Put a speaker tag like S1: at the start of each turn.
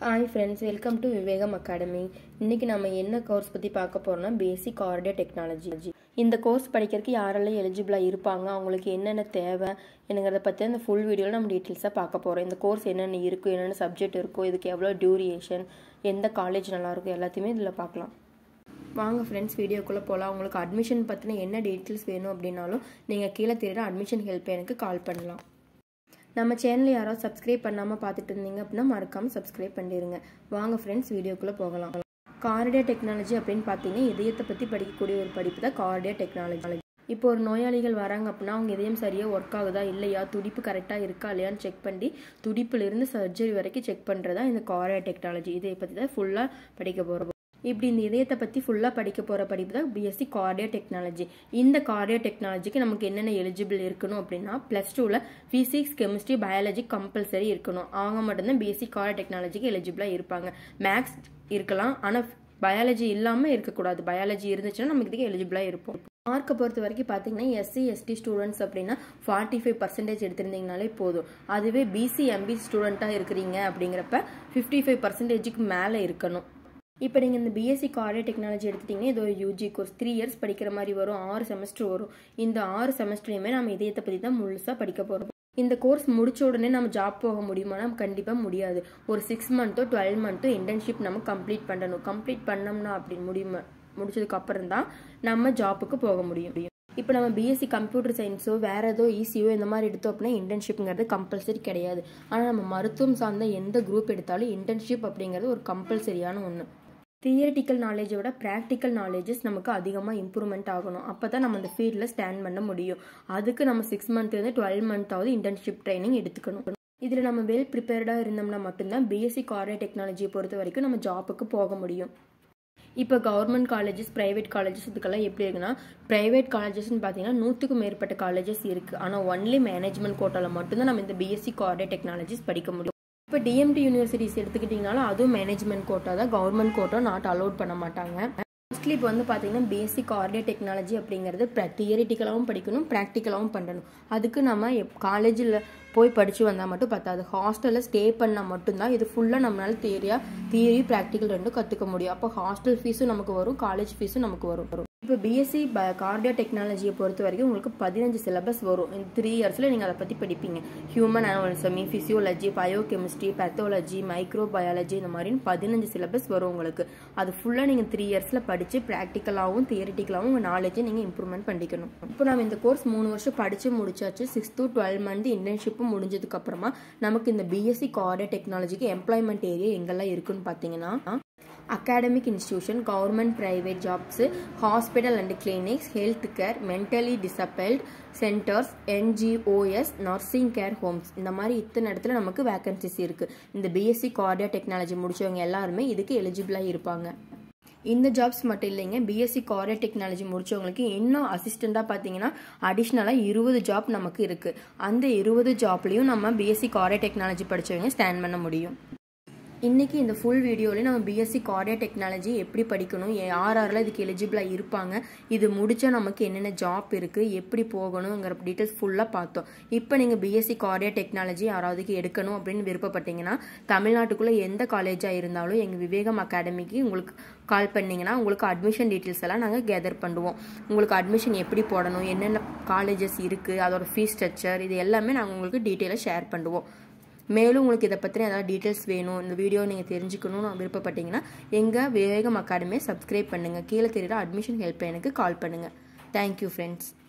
S1: hi friends welcome to Vivekam academy இன்னைக்கு நம்ம என்ன கோர்ஸ் பற்றி பார்க்க போகிறோம்னா பேசிக் ஆர்டியோ டெக்னாலஜி இந்த கோர்ஸ் படிக்கிறதுக்கு யாரெல்லாம் எலிஜிபிளாக இருப்பாங்க அவங்களுக்கு என்னென்ன தேவை என்னங்கிறத பற்றி அந்த ஃபுல் வீடியோவில் நம்ம டீட்டெயில்ஸாக பார்க்க போகிறோம் இந்த கோர்ஸ் என்னென்ன இருக்கும் என்னென்ன சப்ஜெக்ட் இருக்கும் இதுக்கு எவ்வளோ டியூரியேஷன் எந்த காலேஜ் நல்லாயிருக்கும் எல்லாத்தையுமே இதில் பார்க்கலாம் வாங்க ஃப்ரெண்ட்ஸ் வீடியோக்குள்ளே போகலாம் உங்களுக்கு அட்மிஷன் பற்றின என்ன டீட்டெயில்ஸ் வேணும் அப்படின்னாலும் நீங்கள் கீழே தெரியுற அட்மிஷன் ஹெல்ப் எனக்கு கால் பண்ணலாம் நம்ம சேனல் யாராவது சப்ஸ்கிரைப் பண்ணாமல் பார்த்துட்டு இருந்தீங்க அப்படின்னா மறக்காமல் சப்ஸ்கிரைப் பண்ணிடுங்க வாங்க ஃப்ரெண்ட்ஸ் வீடியோக்குள்ளே போகலாம் கார்டியா டெக்னாலஜி அப்படின்னு பார்த்தீங்கன்னா இதயத்தை பற்றி படிக்கக்கூடிய ஒரு படிப்பு தான் கார்டியா டெக்னாலஜி இப்போ ஒரு நோயாளிகள் வராங்க அப்படின்னா அவங்க இதயம் சரியாக ஒர்க் ஆகுதா இல்லையா துடிப்பு கரெக்டாக இருக்கா இல்லையான்னு செக் பண்ணி துடிப்புலேருந்து சர்ஜரி வரைக்கும் செக் பண்ணுறதா இந்த கார்டியா டெக்னாலஜி இதை பற்றி தான் ஃபுல்லாக படிக்க போகிறோம் இப்படி இந்த இதயத்தை பற்றி ஃபுல்லாக படிக்க போகிற படிப்பு தான் பிஎஸ்சி கார்டியோ டெக்னாலஜி இந்த கார்டியோ டெக்னாலஜிக்கு நமக்கு என்னென்ன எலிஜிபிள் இருக்கணும் அப்படின்னா ப்ளஸ் டூவில் ஃபிசிக்ஸ் கெமிஸ்ட்ரி பயாலஜி கம்பல்சரி இருக்கணும் அவங்க மட்டும்தான் பிஎஸ்சி கார்டியோ டெக்னாலஜிக்கு எலிஜிபிளாக இருப்பாங்க மேக்ஸ் இருக்கலாம் ஆனால் பயாலஜி இல்லாமல் இருக்கக்கூடாது பயாலஜி இருந்துச்சுன்னா நமக்கு இதுக்கு எலிஜிபிளாக இருப்போம் மார்க்கை பொறுத்த வரைக்கும் பார்த்தீங்கன்னா எஸ்சி எஸ்டி ஸ்டூடெண்ட்ஸ் அப்படின்னா ஃபார்ட்டி ஃபைவ் பர்சன்டேஜ் எடுத்திருந்தீங்கனாலே போதும் அதுவே பிசி எம்பி ஸ்டூடெண்ட்டாக இருக்கிறீங்க அப்படிங்கிறப்ப ஃபிஃப்டி ஃபைவ் பர்சன்டேஜுக்கு மேலே இருக்கணும் இப்போ நீங்கள் இந்த பிஎஸ்சி கார்டியோ டெக்னாலஜி எடுத்துட்டிங்கன்னா இது ஒரு யூஜி கோர்ஸ் த்ரீ இயர்ஸ் படிக்கிற மாதிரி வரும் ஆறு செமஸ்டர் வரும் இந்த ஆறு செமஸ்டர்லையுமே நம்ம இதயத்தை பற்றி தான் முழுசாக படிக்க போகிறோம் இந்த கோர்ஸ் முடிச்ச உடனே நம்ம ஜாப் போக முடியுமானா கண்டிப்பாக முடியாது ஒரு சிக்ஸ் மந்த்தோ டுவெல் மந்த்தோ இன்டர்ன்ஷிப் நம்ம கம்ப்ளீட் பண்ணணும் கம்ப்ளீட் பண்ணோம்னா அப்படின்னு முடியுமா முடிச்சதுக்கு அப்புறம் தான் நம்ம ஜாப்புக்கு போக முடியும் இப்போ நம்ம பிஎஸ்சி கம்ப்யூட்டர் சயின்ஸோ வேற ஏதோ ஈஸியோ இந்த மாதிரி எடுத்தோம் அப்படின்னா இன்டர்ன்ஷிப்ங்கிறது கம்பல்சரி கிடையாது ஆனால் நம்ம மருத்துவம் சார்ந்த எந்த குரூப் எடுத்தாலும் இன்டர்ன்ஷிப் அப்படிங்கிறது ஒரு கம்பல்சரியான ஒன்று தியரிட்டிக்கல் நாலேஜை விட ப்ராக்டிக்கல் நாலேஜஸ் நமக்கு அதிகமாக இம்ப்ரூவ்மெண்ட் ஆகணும் அப்போ தான் நம்ம அந்த ஃபீல்டில் ஸ்டாண்ட் பண்ண முடியும் அதுக்கு நம்ம சிக்ஸ் மந்த்லேருந்து டுவெல் மந்த்தாவது இன்டர்ன்ஷிப் ட்ரைனிங் எடுத்துக்கணும் இதில் நம்ம வெல் ப்ரிப்பேர்டாக இருந்தோம்னா மட்டும்தான் பிஎஸ்சி கார்டியோ டெக்னாலஜியை பொறுத்த வரைக்கும் நம்ம ஜாப்புக்கு போக முடியும் இப்போ கவர்மெண்ட் காலேஜஸ் ப்ரைவேட் காலேஜஸ் இதுக்கெல்லாம் எப்படி இருக்குன்னா ப்ரைவேட் காலேஜஸ்னு பார்த்தீங்கன்னா நூற்றுக்கும் மேற்பட்ட காலேஜஸ் இருக்குது ஆனால் ஒன்லி மேனேஜ்மெண்ட் கோட்டாவில் மட்டும்தான் நம்ம இந்த பிஎஸ்சி கார்டியோ டெக்னாலஜிஸ் படிக்க முடியும் இப்போ டிஎம்டி யூனிவர்சிட்டிஸ் எடுத்துக்கிட்டிங்கனாலும் அதுவும் மேனேஜ்மெண்ட் கோட்டா தான் கவர்மெண்ட் கோட்டா நாட் அலோட் பண்ண மாட்டாங்க மோஸ்ட்லி இப்போ வந்து பார்த்தீங்கன்னா பேசிக் ஆர்டியோ டெக்னாலஜி அப்படிங்கிறது தியரிட்டிக்கலாகவும் படிக்கணும் ப்ராக்டிக்கலாகவும் பண்ணணும் அதுக்கு நம்ம காலேஜில் போய் படித்து வந்தால் மட்டும் பத்தாது ஹாஸ்டலில் ஸ்டே பண்ணால் மட்டும்தான் இது ஃபுல்லாக நம்மளால தியரியாக தியரி ப்ராக்டிக்கல் ரெண்டும் கற்றுக்க முடியும் அப்போ ஹாஸ்டல் ஃபீஸும் நமக்கு வரும் காலேஜ் ஃபீஸும் நமக்கு வரும் இப்போ பிஎஸ்சி ப கார்டியோ டெக்னாலஜியை பொறுத்த வரைக்கும் உங்களுக்கு பதினஞ்சு சிலபஸ் வரும் இந்த த்ரீ இயர்ஸில் நீங்கள் அதை பற்றி படிப்பீங்க human anatomy physiology biochemistry pathology microbiology இந்த மாதிரின்னு பதினஞ்சு சிலபஸ் வரும் உங்களுக்கு அது ஃபுல்லாக நீங்கள் த்ரீ இயர்ஸில் படித்து ப்ராக்டிக்கலாகவும் தியரிட்டிக்கலாகவும் உங்கள் நாலேஜை நீங்கள் இம்ப்ரூவ்மெண்ட் பண்ணிக்கணும் இப்போ நம்ம இந்த கோர்ஸ் மூணு வருஷம் படித்து முடிச்சாச்சு சிக்ஸ் டு டுவெல் மந்த் இன்டர்ன்ஷிப்பும் முடிஞ்சதுக்கு அப்புறமா நமக்கு இந்த பிஎஸ்சி கார்டியோ டெக்னாலஜிக்கு எம்ப்ளாய்மெண்ட் ஏரியா எங்கெல்லாம் இருக்குன்னு பார்த்தீங்கன்னா academic institution government private jobs hospital and clinics health care mentally disabled centres NGOs nursing care homes இந்த மாதிரி இத்தனை இடத்துல நமக்கு வேகன்சிஸ் இருக்குது இந்த பிஎஸ்சி கார்டியா டெக்னாலஜி முடிச்சவங்க எல்லாருமே இதுக்கு எலிஜிபிளாக இருப்பாங்க இந்த ஜாப்ஸ் மட்டும் இல்லைங்க பிஎஸ்சி கார்டியா டெக்னாலஜி முடிச்சவங்களுக்கு இன்னும் அசிஸ்டண்ட்டாக பார்த்தீங்கன்னா அடிஷ்னலாக இருபது ஜாப் நமக்கு இருக்குது அந்த இருபது ஜாப்லேயும் நம்ம பிஎஸ்சி கார்டியா டெக்னாலஜி படித்தவங்க ஸ்டாண்ட் பண்ண முடியும் இன்றைக்கி இந்த ஃபுல் வீடியோவில் நம்ம பிஎஸ்சி கார்டியா டெக்னாலஜி எப்படி படிக்கணும் யார் யாரெல்லாம் இதுக்கு எலிஜிபிளாக இருப்பாங்க இது முடித்தா நமக்கு என்னென்ன ஜாப் இருக்குது எப்படி போகணுங்கிற டீட்டெயில்ஸ் ஃபுல்லாக பார்த்தோம் இப்போ நீங்கள் பிஎஸ்சி கார்டியா டெக்னாலஜி யாராவதுக்கு எடுக்கணும் அப்படின்னு விருப்பப்பட்டீங்கன்னா தமிழ்நாட்டுக்குள்ளே எந்த காலேஜாக இருந்தாலும் எங்கள் விவேகம் அகாடமிக்கு உங்களுக்கு கால் பண்ணிங்கன்னா உங்களுக்கு அட்மிஷன் டீட்டெயில்ஸ் எல்லாம் நாங்கள் கேதர் பண்ணுவோம் உங்களுக்கு அட்மிஷன் எப்படி போடணும் என்னென்ன காலேஜஸ் இருக்குது அதோட ஃபீஸ் ஸ்ட்ரக்சர் இது எல்லாமே நாங்கள் உங்களுக்கு டீட்டெயிலாக ஷேர் பண்ணுவோம் மேலும் உங்களுக்கு இதை பற்றின ஏதாவது டீட்டெயில்ஸ் வேணும் இந்த வீடியோ நீங்கள் தெரிஞ்சுக்கணும்னு விருப்பப்பட்டீங்கன்னா எங்கள் விவேகம் அகாடமியை சப்ஸ்கிரைப் பண்ணுங்கள் கீழே தெரியுற அட்மிஷன் ஹெல்ப் எனக்கு கால் பண்ணுங்கள் தேங்க்யூ ஃப்ரெண்ட்ஸ்